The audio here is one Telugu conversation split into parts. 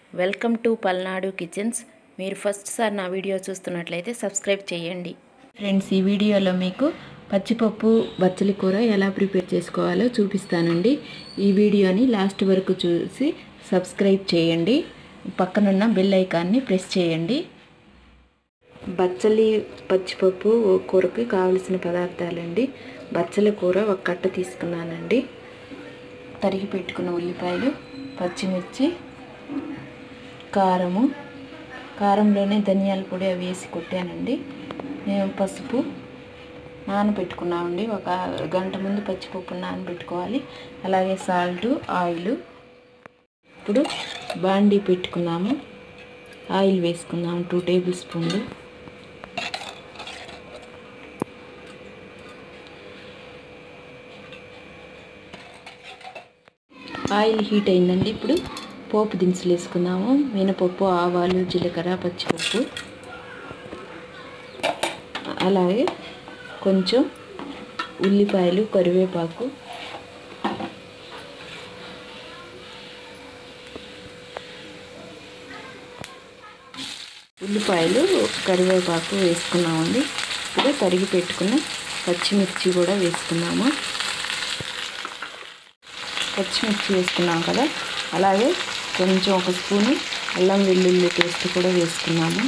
వెల్కమ్ టు పల్నాడు కిచెన్స్ మీరు ఫస్ట్ సార్ నా వీడియో చూస్తున్నట్లయితే సబ్స్క్రైబ్ చేయండి ఫ్రెండ్స్ ఈ వీడియోలో మీకు పచ్చిపప్పు బచ్చలి కూర ఎలా ప్రిపేర్ చేసుకోవాలో చూపిస్తానండి ఈ వీడియోని లాస్ట్ వరకు చూసి సబ్స్క్రైబ్ చేయండి పక్కనున్న బెల్ ఐకాన్ని ప్రెస్ చేయండి బచ్చలి పచ్చిపప్పు కూరకి కావలసిన పదార్థాలండి బచ్చలి కూర ఒక కట్ట తీసుకున్నానండి తరిగి పెట్టుకున్న ఉల్లిపాయలు పచ్చిమిర్చి కారము కారంలోనే ధనియాల పొడి అవి వేసి కొట్టానండి నేను పసుపు నానబెట్టుకున్నామండి ఒక గంట ముందు పచ్చిపప్పు నానబెట్టుకోవాలి అలాగే సాల్ట్ ఆయిల్ ఇప్పుడు బాండీ పెట్టుకున్నాము ఆయిల్ వేసుకున్నాము టూ టేబుల్ స్పూన్లు ఆయిల్ హీట్ అయిందండి ఇప్పుడు పోపు దినుసులు వేసుకుందాము మినపప్పు ఆవాలు జీలకర్ర పచ్చిపప్పు అలాగే కొంచెం ఉల్లిపాయలు కరివేపాకు ఉల్లిపాయలు కరివేపాకు వేసుకున్నామండి ఇప్పుడు తరిగి పెట్టుకున్న పచ్చిమిర్చి కూడా వేసుకున్నాము పచ్చిమిర్చి వేసుకున్నాం కదా అలాగే కొంచెం ఒక స్పూను అల్లం వెల్లుల్లి పేస్ట్ కూడా వేసుకున్నాము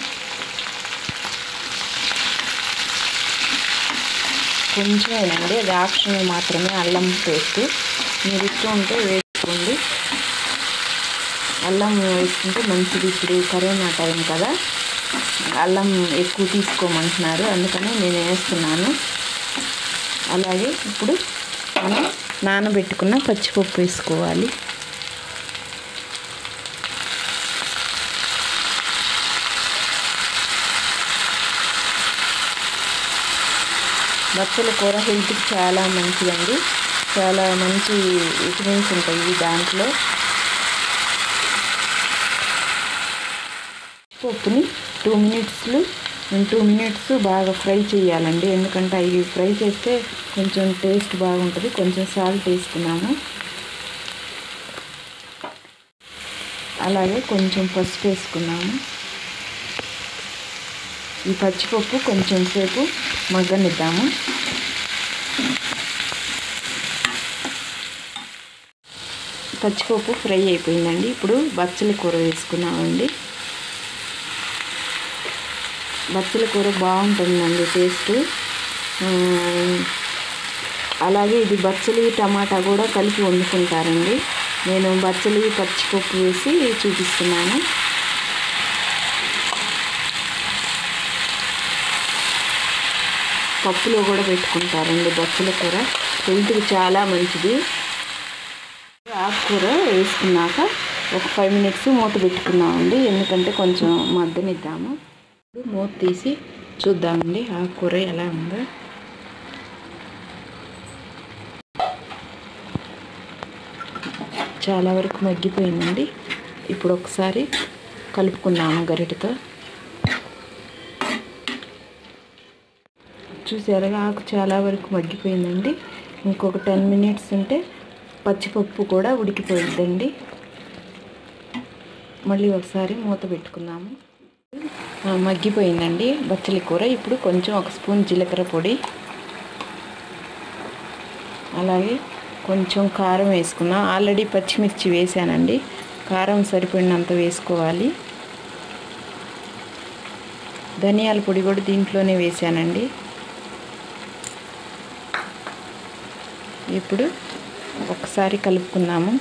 కొంచెం అండి అది ఆప్షన్ మాత్రమే అల్లం పేస్ట్ మీరు ఇష్టం ఉంటే వేసుకోండి అల్లం వేసుకుంటే మంచిది ఇప్పుడు కరోనా టైం కదా అల్లం ఎక్కువ తీసుకోమంటున్నారు అందుకని నేను వేస్తున్నాను అలాగే ఇప్పుడు మనం నానబెట్టుకున్న పచ్చిపప్పు వేసుకోవాలి బచ్చల కూర హెల్త్కి చాలా మంచిదండి చాలా మంచి విటమిన్స్ ఉంటాయి దాంట్లో పప్పుని టూ మినిట్స్లు టూ మినిట్స్ బాగా ఫ్రై చేయాలండి ఎందుకంటే అవి ఫ్రై చేస్తే కొంచెం టేస్ట్ బాగుంటుంది కొంచెం సాల్ట్ వేసుకున్నాము అలాగే కొంచెం పసుపు వేసుకున్నాము ఈ పచ్చిపప్పు కొంచెం సేపు మగ్గనిద్దాము పచ్చిపప్పు ఫ్రై అయిపోయిందండి ఇప్పుడు బచ్చలి కూర వేసుకున్నామండి బచ్చల కూర బాగుంటుందండి టేస్ట్ అలాగే ఇది బచ్చలి టమాటా కూడా కలిపి వండుకుంటారండి నేను బచ్చలి పచ్చిపప్పు వేసి చూపిస్తున్నాను పప్పులో కూడా పెట్టుకుంటారండి బచ్చల కూర హెల్త్కి చాలా మంచిది ఆకుకూర వేసుకున్నాక ఒక ఫైవ్ మినిట్స్ మూత పెట్టుకున్నామండి ఎందుకంటే కొంచెం మద్దనిద్దాము మూత తీసి చూద్దామండి ఆకుకూర ఎలా ఉందో చాలా వరకు మగ్గిపోయిందండి ఇప్పుడు ఒకసారి కలుపుకుందాము గరిటతో చూసారుగా ఆకు చాలా వరకు మగ్గిపోయిందండి ఇంకొక టెన్ మినిట్స్ ఉంటే పచ్చిపప్పు కూడా ఉడికిపోయిందండి మళ్ళీ ఒకసారి మూత పెట్టుకుందాము మగ్గిపోయిందండి బచ్చలి కూర ఇప్పుడు కొంచెం ఒక స్పూన్ జీలకర్ర పొడి అలాగే కొంచెం కారం వేసుకున్నా ఆల్రెడీ పచ్చిమిర్చి వేసానండి కారం సరిపడినంత వేసుకోవాలి ధనియాల పొడి కూడా దీంట్లోనే వేసానండి ఇప్పుడు ఒకసారి కలుపుకుందాము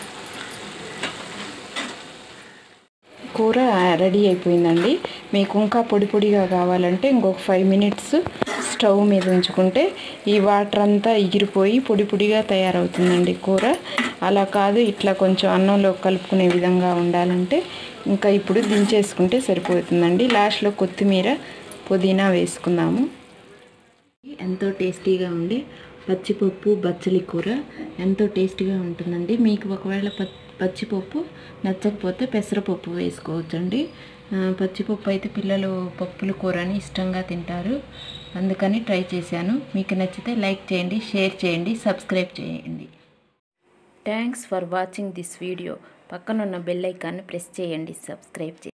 కూర రెడీ అయిపోయిందండి మీకు ఇంకా పొడి పొడిగా కావాలంటే ఇంకొక ఫైవ్ మినిట్స్ స్టవ్ మీద ఉంచుకుంటే ఈ వాటర్ అంతా ఎగిరిపోయి పొడి పొడిగా తయారవుతుందండి కూర అలా కాదు ఇట్లా కొంచెం అన్నంలో కలుపుకునే విధంగా ఉండాలంటే ఇంకా ఇప్పుడు దించేసుకుంటే సరిపోతుందండి లాస్ట్లో కొత్తిమీర పుదీనా వేసుకుందాము ఎంతో టేస్టీగా ఉండి పచ్చిపప్పు బచ్చలి కూర ఎంతో టేస్టీగా ఉంటుందండి మీకు ఒకవేళ పచ్చిపప్పు నచ్చకపోతే పెసరపప్పు వేసుకోవచ్చండి పచ్చిపప్పు అయితే పిల్లలు పప్పుల కూరని ఇష్టంగా తింటారు అందుకని ట్రై చేశాను మీకు నచ్చితే లైక్ చేయండి షేర్ చేయండి సబ్స్క్రైబ్ చేయండి thanks for watching this video పక్కనున్న బెల్ ఐకాన్ని ప్రెస్ చేయండి సబ్స్క్రైబ్ చేయండి